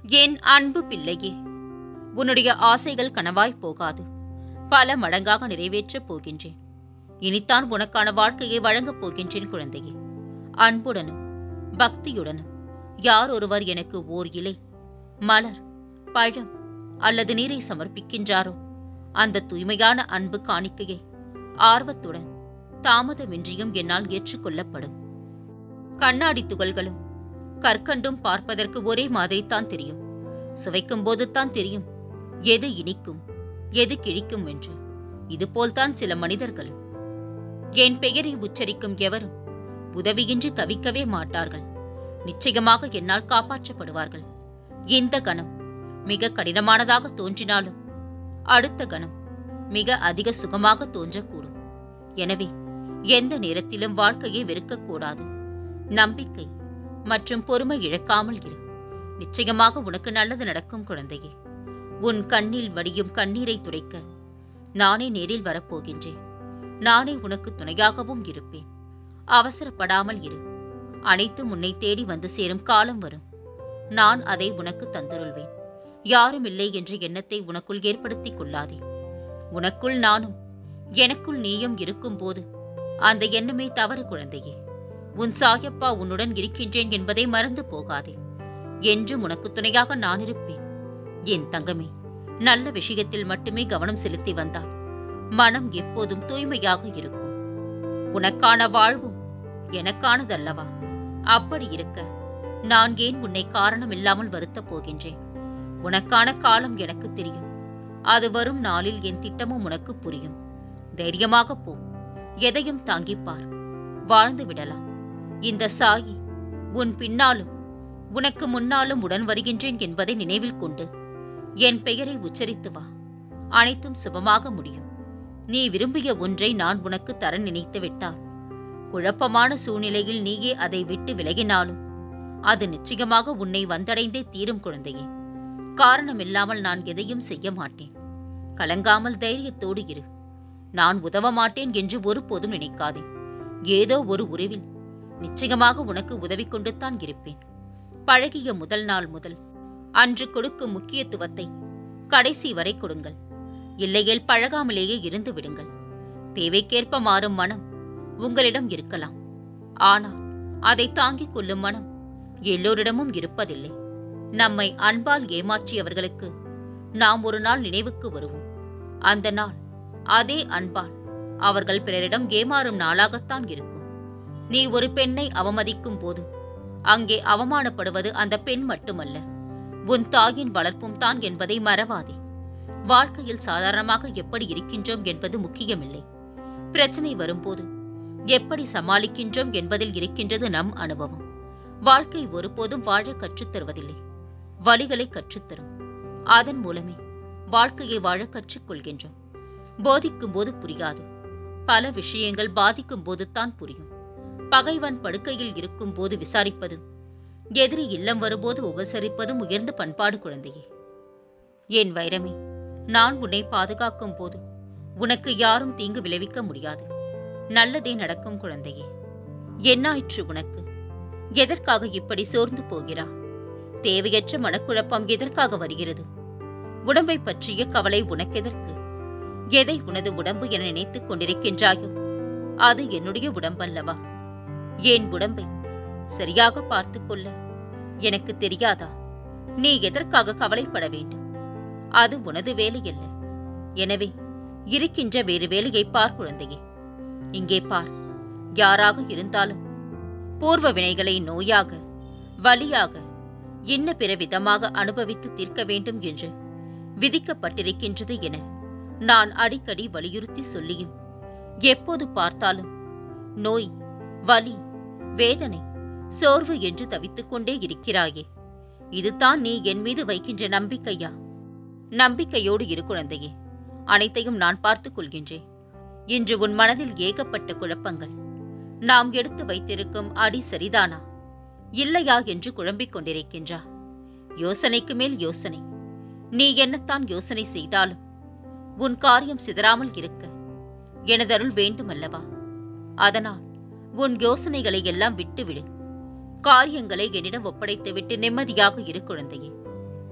என் அன்பு பிள்ளையே உன்னுடைய ஆசைகள் கனவாய் போகாது பல மடங்காக நிறைவேற்றப் போகின்றேன் இனித்தான் உனக்கான வாழ்க்கையை வழங்கப் போகின்றேன் குழந்தையே அன்புடனும் பக்தியுடனும் யார் ஒருவர் எனக்கு ஓர் இலை மலர் பழம் அல்லது நீரை சமர்ப்பிக்கின்றாரோ அந்த தூய்மையான அன்பு காணிக்கையை ஆர்வத்துடன் தாமதமின்றியும் என்னால் ஏற்றுக்கொள்ளப்படும் கண்ணாடி துகள்களும் கற்கண்டும் பார்ப்பதற்கு ஒரே மாதிரித்தான் தெரியும் சுவைக்கும் போதுதான் தெரியும் எது இனிக்கும் எது கிழிக்கும் என்று இதுபோல்தான் சில மனிதர்களும் என் பெயரை உச்சரிக்கும் எவரும் உதவியின்றி தவிக்கவே மாட்டார்கள் நிச்சயமாக என்னால் காப்பாற்றப்படுவார்கள் இந்த கணம் மிக கடினமானதாக தோன்றினாலும் அடுத்த கணம் மிக அதிக சுகமாக தோன்றக்கூடும் எனவே எந்த நேரத்திலும் வாழ்க்கையை வெறுக்கக்கூடாது நம்பிக்கை மற்றும் பொறுமை இழக்காமல் இரு நிச்சயமாக உனக்கு நல்லது நடக்கும் குழந்தையே உன் கண்ணில் வடியும் கண்ணீரை துடைக்க நானே நேரில் வரப்போகின்றேன் நானே உனக்கு துணையாகவும் இருப்பேன் அவசரப்படாமல் இரு அனைத்தும் உன்னை தேடி வந்து சேரும் காலம் வரும் நான் அதை உனக்கு தந்துருள்வேன் யாரும் இல்லை என்ற எண்ணத்தை உனக்குள் ஏற்படுத்திக் கொள்ளாதே உனக்குள் நானும் எனக்குள் நீயும் இருக்கும்போது அந்த எண்ணமே தவறு குழந்தையே உன் சாயப்பா உன்னுடன் இருக்கின்றேன் என்பதை மறந்து போகாதே என்றும் உனக்கு துணையாக நான் இருப்பேன் என் தங்கமே நல்ல விஷயத்தில் மட்டுமே கவனம் செலுத்தி வந்தால் மனம் எப்போதும் தூய்மையாக இருக்கும் உனக்கான வாழ்வும் எனக்கானதல்லவா அப்படி இருக்க நான் ஏன் உன்னை காரணம் இல்லாமல் வருத்தப் போகின்றேன் உனக்கான காலம் எனக்கு தெரியும் அது வரும் நாளில் என் திட்டமும் உனக்கு புரியும் தைரியமாக போ எதையும் தாங்கிப்பார் வாழ்ந்து விடலாம் இந்த சாயி உன் பின்னாலும் உனக்கு முன்னாலும் உடன் வருகின்றேன் என்பதை நினைவில் கொண்டு என் பெயரை உச்சரித்து வா அனைத்தும் சுபமாக முடியும் நீ விரும்பிய ஒன்றை நான் உனக்கு தர நினைத்து விட்டால் குழப்பமான சூழ்நிலையில் நீயே அதை விட்டு விலகினாலும் அது நிச்சயமாக உன்னை வந்தடைந்தே தீரும் குழந்தையே காரணமில்லாமல் நான் எதையும் செய்ய மாட்டேன் கலங்காமல் தைரியத்தோடு இரு நான் உதவ மாட்டேன் என்று ஒருபோதும் நினைக்காதே ஏதோ ஒரு உறவில் நிச்சயமாக உனக்கு உதவி கொண்டுத்தான் இருப்பேன் பழகிய முதல் நாள் முதல் அன்று கொடுக்கும் முக்கியத்துவத்தை கடைசி வரை கொடுங்கள் இல்லையேல் பழகாமலேயே இருந்து விடுங்கள் தேவைக்கேற்ப மாறும் மனம் உங்களிடம் இருக்கலாம் ஆனால் அதை தாங்கிக் கொள்ளும் மனம் எல்லோரிடமும் இருப்பதில்லை நம்மை அன்பால் ஏமாற்றியவர்களுக்கு நாம் ஒரு நாள் நினைவுக்கு வருவோம் அந்த நாள் அதே அன்பால் அவர்கள் பிறரிடம் ஏமாறும் நாளாகத்தான் இருக்கும் நீ ஒரு பெண்ணை அவமதிக்கும் போது அங்கே அவமானப்படுவது அந்த பெண் மட்டுமல்ல உன் தாயின் வளர்ப்பும் தான் என்பதை மறவாதே வாழ்க்கையில் சாதாரணமாக எப்படி இருக்கின்றோம் என்பது முக்கியமில்லை பிரச்சனை வரும்போது எப்படி சமாளிக்கின்றோம் என்பதில் இருக்கின்றது நம் அனுபவம் வாழ்க்கை ஒருபோதும் வாழ கற்றுத் தருவதில்லை வழிகளை கற்றுத்தரும் அதன் மூலமே வாழ்க்கையை வாழ கற்றுக்கொள்கின்றோம் போதிக்கும் போது புரியாது பல விஷயங்கள் பாதிக்கும் போதுதான் புரியும் பகைவன் படுக்கையில் இருக்கும் போது விசாரிப்பதும் எதிரி இல்லம் வரும்போது உபசரிப்பதும் உயர்ந்த பண்பாடு குழந்தையே என் வைரமே நான் உன்னை பாதுகாக்கும் போது உனக்கு யாரும் தீங்கு விளைவிக்க முடியாது நல்லதே நடக்கும் குழந்தையே என்னாயிற்று உனக்கு எதற்காக இப்படி சோர்ந்து போகிறா தேவையற்ற மனக்குழப்பம் எதற்காக வருகிறது உடம்பை பற்றிய கவலை உனக்கெதற்கு எதை உனது உடம்பு என நினைத்துக் கொண்டிருக்கின்றாயோ அது என்னுடைய உடம்பல்லவா என் உடம்பை சரியாக பார்த்துக் கொள்ள எனக்கு தெரியாதா நீ எதற்காக கவலைப்பட வேண்டும் அது உனது வேலையல்ல எனவே இருக்கின்ற வேறு வேலையை பார் குழந்தையே இங்கே பார் யாராக இருந்தாலும் பூர்வ வினைகளை நோயாக வலியாக இன்ன பிற விதமாக அனுபவித்து தீர்க்க வேண்டும் என்று விதிக்கப்பட்டிருக்கின்றது என நான் அடிக்கடி வலியுறுத்தி சொல்லியும் எப்போது பார்த்தாலும் நோய் வலி வேதனை சோர்வு என்று தவித்துக் கொண்டே இருக்கிறாயே இதுதான் நீ என் மீது வைக்கின்ற நம்பிக்கையா நம்பிக்கையோடு இரு குழந்தையே அனைத்தையும் நான் பார்த்துக் கொள்கின்றேன் இன்று உன் மனதில் ஏகப்பட்ட குழப்பங்கள் நாம் எடுத்து வைத்திருக்கும் அடி சரிதானா இல்லையா என்று குழம்பிக் கொண்டிருக்கின்றா யோசனைக்கு மேல் யோசனை நீ என்னத்தான் யோசனை செய்தாலும் உன் காரியம் சிதறாமல் இருக்க எனதருள் வேண்டுமல்லவா அதனால் உன் யோசனைகளை எல்லாம் விட்டுவிடு காரியங்களை என்னிடம் ஒப்படைத்துவிட்டு நிம்மதியாக இரு குழந்தையே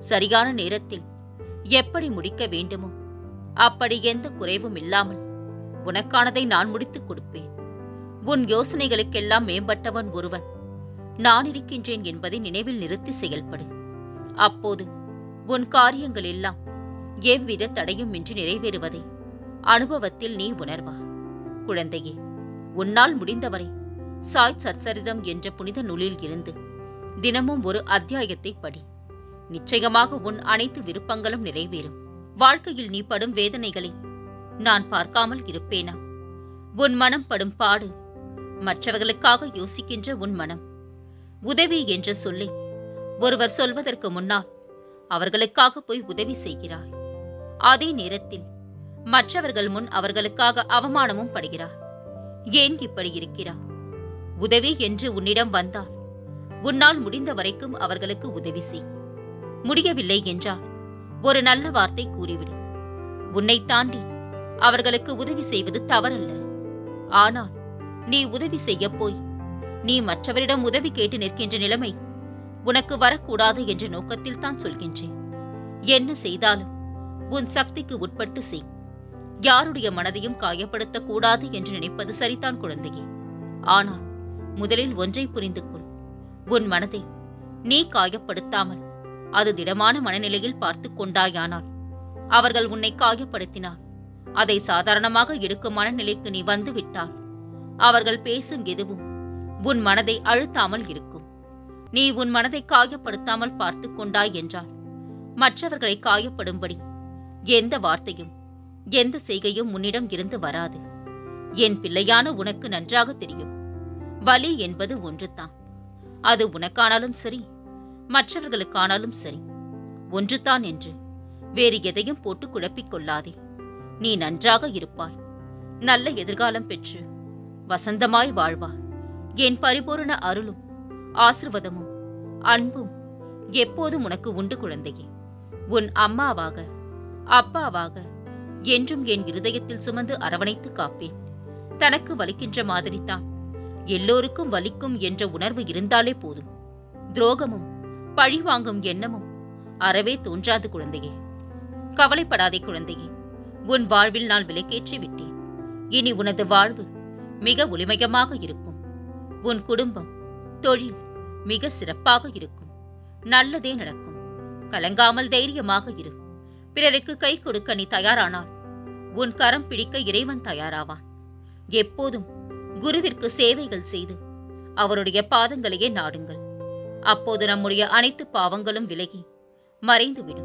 சரியான நேரத்தில் எப்படி முடிக்க வேண்டுமோ அப்படி எந்த குறைவும் இல்லாமல் உனக்கானதை நான் முடித்துக் கொடுப்பேன் உன் யோசனைகளுக்கெல்லாம் மேம்பட்டவன் ஒருவன் நான் இருக்கின்றேன் என்பதை நினைவில் நிறுத்தி செயல்படு அப்போது உன் காரியங்கள் எல்லாம் எவ்வித தடையும் இன்றி நிறைவேறுவதை அனுபவத்தில் நீ உணர்வா குழந்தையே உன்னால் முடிந்தவரை சாய் சச்சரிதம் என்ற புனித நூலில் இருந்து தினமும் ஒரு அத்தியாயத்தை படி நிச்சயமாக உன் அனைத்து விருப்பங்களும் நிறைவேறும் வாழ்க்கையில் நீ படும் வேதனைகளை நான் பார்க்காமல் இருப்பேனா உன் மனம் படும் பாடு மற்றவர்களுக்காக யோசிக்கின்ற உன் மனம் உதவி என்ற சொல்லை ஒருவர் சொல்வதற்கு முன்னால் அவர்களுக்காக போய் உதவி செய்கிறாய் அதே நேரத்தில் மற்றவர்கள் முன் அவர்களுக்காக அவமானமும் படுகிறார் ஏன் இப்படி இருக்கிறார் உதவி என்று உன்னிடம் வந்தால் உன்னால் முடிந்த வரைக்கும் அவர்களுக்கு உதவி செய் முடியவில்லை என்றால் ஒரு நல்ல வார்த்தை கூறிவிடு உன்னை தாண்டி அவர்களுக்கு உதவி செய்வது தவறல்ல ஆனால் நீ உதவி செய்யப் போய் நீ மற்றவரிடம் உதவி கேட்டு நிற்கின்ற நிலைமை உனக்கு வரக்கூடாது என்ற நோக்கத்தில் தான் சொல்கின்றேன் என்ன செய்தாலும் உன் சக்திக்கு உட்பட்டு செய் யாருடைய மனதையும் காயப்படுத்தக் கூடாது என்று நினைப்பது சரிதான் குழந்தையே ஆனால் முதலில் ஒன்றை புரிந்து கொள் உன் மனதை நீ காயப்படுத்தாமல் அது திடமான மனநிலையில் பார்த்து கொண்டாயானால் அவர்கள் உன்னை காயப்படுத்தினால் அதை சாதாரணமாக எடுக்கும் மனநிலைக்கு நீ வந்து விட்டால் அவர்கள் பேசும் எதுவும் உன் மனதை அழுத்தாமல் இருக்கும் நீ உன் மனதை காயப்படுத்தாமல் பார்த்து கொண்டாய் என்றால் மற்றவர்களை காயப்படும்படி எந்த வார்த்தையும் எந்த செய்கையும் உன்னிடம் இருந்து வராது என் பிள்ளையான உனக்கு நன்றாக தெரியும் வலி என்பது ஒன்றுதான் அது உனக்கானாலும் சரி மற்றவர்களுக்கானாலும் சரி ஒன்றுதான் என்று வேறு எதையும் போட்டு குழப்பிக் கொள்ளாதே நீ நன்றாக இருப்பாய் நல்ல எதிர்காலம் பெற்று வசந்தமாய் வாழ்வாய் என் பரிபூரண அருளும் ஆசிர்வாதமும் அன்பும் எப்போதும் உனக்கு உண்டு குழந்தையே உன் அம்மாவாக அப்பாவாக என்றும் என் இருதயத்தில் சுமந்து அரவணைத்து காப்பேன் தனக்கு வலிக்கின்ற மாதிரிதான் எல்லோருக்கும் வலிக்கும் என்ற உணர்வு இருந்தாலே போதும் துரோகமும் பழிவாங்கும் எண்ணமும் அறவே தோன்றாது குழந்தையே கவலைப்படாதே குழந்தையே உன் வாழ்வில் நான் விலைக்கேற்றி விட்டேன் இனி உனது வாழ்வு மிக ஒளிமயமாக இருக்கும் உன் குடும்பம் தொழில் மிக சிறப்பாக இருக்கும் நல்லதே நடக்கும் கலங்காமல் தைரியமாக இரு பிறருக்கு கை கொடுக்க நீ தயாரானால் உன் கரம் பிடிக்க இறைவன் தயாராவான் எப்போதும் குருவிற்கு சேவைகள் செய்து அவருடைய பாதங்களையே நாடுங்கள் அப்போது நம்முடைய அனைத்து பாவங்களும் விலகி மறைந்துவிடும்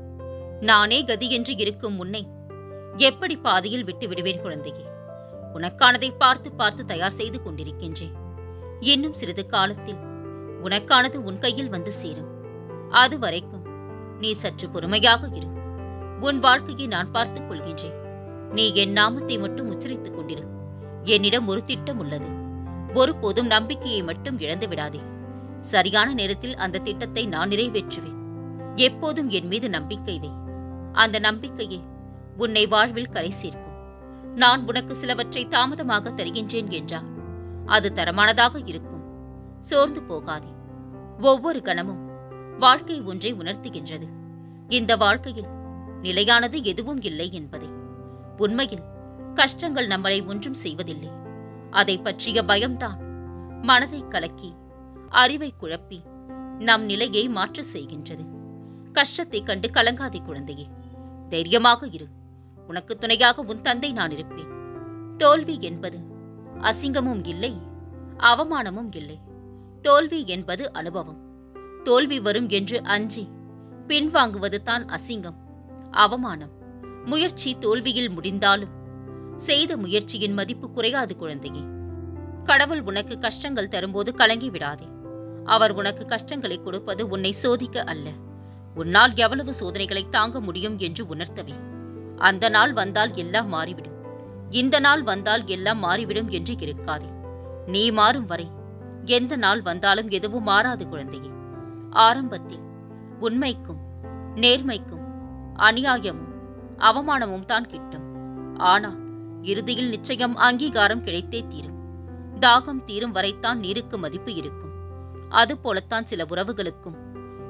நானே கதியென்று இருக்கும் உன்னை எப்படி பாதையில் விட்டு விடுவேன் குழந்தையே உனக்கானதை பார்த்து பார்த்து தயார் செய்து கொண்டிருக்கின்றேன் இன்னும் சிறிது காலத்தில் உனக்கானது உன் கையில் வந்து சேரும் அது வரைக்கும் நீ சற்று பொறுமையாக இரு உன் வாழ்க்கையை நான் பார்த்துக் கொள்கின்றேன் நீ என் நாமத்தை மட்டும் உச்சரித்துக் கொண்டிரு என்னிடம் ஒரு திட்டம் உள்ளது ஒருபோதும் நம்பிக்கையை மட்டும் இழந்து விடாதே சரியான நேரத்தில் அந்த திட்டத்தை நான் நிறைவேற்றுவேன் எப்போதும் என் மீது நம்பிக்கை வை அந்த நம்பிக்கையே உன்னை வாழ்வில் கரை சேர்க்கும் நான் உனக்கு சிலவற்றை தாமதமாக தருகின்றேன் என்றால் அது தரமானதாக இருக்கும் சோர்ந்து போகாதே ஒவ்வொரு கணமும் வாழ்க்கை ஒன்றை உணர்த்துகின்றது இந்த வாழ்க்கையில் நிலையானது எதுவும் இல்லை என்பதை உண்மையில் கஷ்டங்கள் நம்மளை ஒன்றும் செய்வதில்லை அதை பற்றிய பயம்தான் மனதை கலக்கி அறிவை குழப்பி நம் நிலையை மாற்ற செய்கின்றது கஷ்டத்தை கண்டு கலங்காதே குழந்தையே தைரியமாக இரு உனக்கு துணையாக உன் தந்தை நான் இருப்பேன் தோல்வி என்பது அசிங்கமும் இல்லை அவமானமும் இல்லை தோல்வி என்பது அனுபவம் தோல்வி வரும் என்று அஞ்சி பின்வாங்குவது தான் அசிங்கம் அவமானம் முயற்சி தோல்வியில் முடிந்தாலும் செய்த முயற்சியின் மதிப்பு குறையாது குழந்தையே கடவுள் உனக்கு கஷ்டங்கள் தரும்போது கலங்கி விடாதே அவர் உனக்கு கஷ்டங்களை கொடுப்பது உன்னை சோதிக்க அல்ல உன்னால் எவ்வளவு சோதனைகளை தாங்க முடியும் என்று உணர்த்தவே அந்த நாள் வந்தால் எல்லாம் மாறிவிடும் இந்த நாள் வந்தால் எல்லாம் மாறிவிடும் என்று இருக்காதே நீ மாறும் வரை எந்த நாள் வந்தாலும் எதுவும் மாறாது குழந்தையே ஆரம்பத்தில் உண்மைக்கும் நேர்மைக்கும் அநியாயமும் அவமானமும் தான் கிட்டும் ஆனால் இறுதியில் நிச்சயம் அங்கீகாரம் கிடைத்தே தீரும் தாகம் தீரும் வரைத்தான் நீருக்கு மதிப்பு இருக்கும் அதுபோலத்தான் சில உறவுகளுக்கும்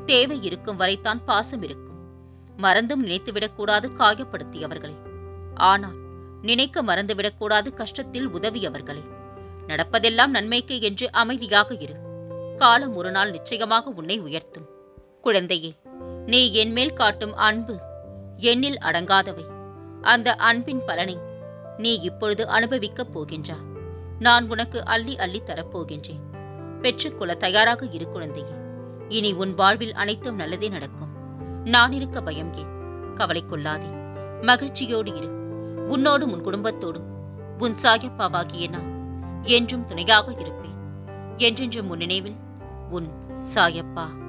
தேவை இருக்கும் வரைத்தான் பாசம் இருக்கும் மறந்தும் நினைத்துவிடக்கூடாது காயப்படுத்தியவர்களை ஆனால் நினைக்க மறந்துவிடக்கூடாது கஷ்டத்தில் உதவியவர்களை நடப்பதெல்லாம் நன்மைக்கு என்று அமைதியாக இரு காலம் ஒரு நாள் நிச்சயமாக உன்னை உயர்த்தும் குழந்தையே நீ என்மேல் காட்டும் அன்பு எண்ணில் அடங்காதவை அந்த அன்பின் பலனை நீ இப்பொழுது அனுபவிக்கப் போகின்றா நான் உனக்கு அள்ளி அள்ளி தரப்போகின்றேன் பெற்றுக்கொள்ள தயாராக இரு குழந்தையே இனி உன் வாழ்வில் அனைத்தும் நல்லதே நடக்கும் நான் இருக்க பயம் ஏன் கவலை கொள்ளாதே மகிழ்ச்சியோடு இரு உன்னோடும் உன் குடும்பத்தோடும் உன் சாயப்பாவாகிய நான் என்றும் துணையாக இருப்பேன் என்றென்றும் உன் நினைவில் உன் சாயப்பா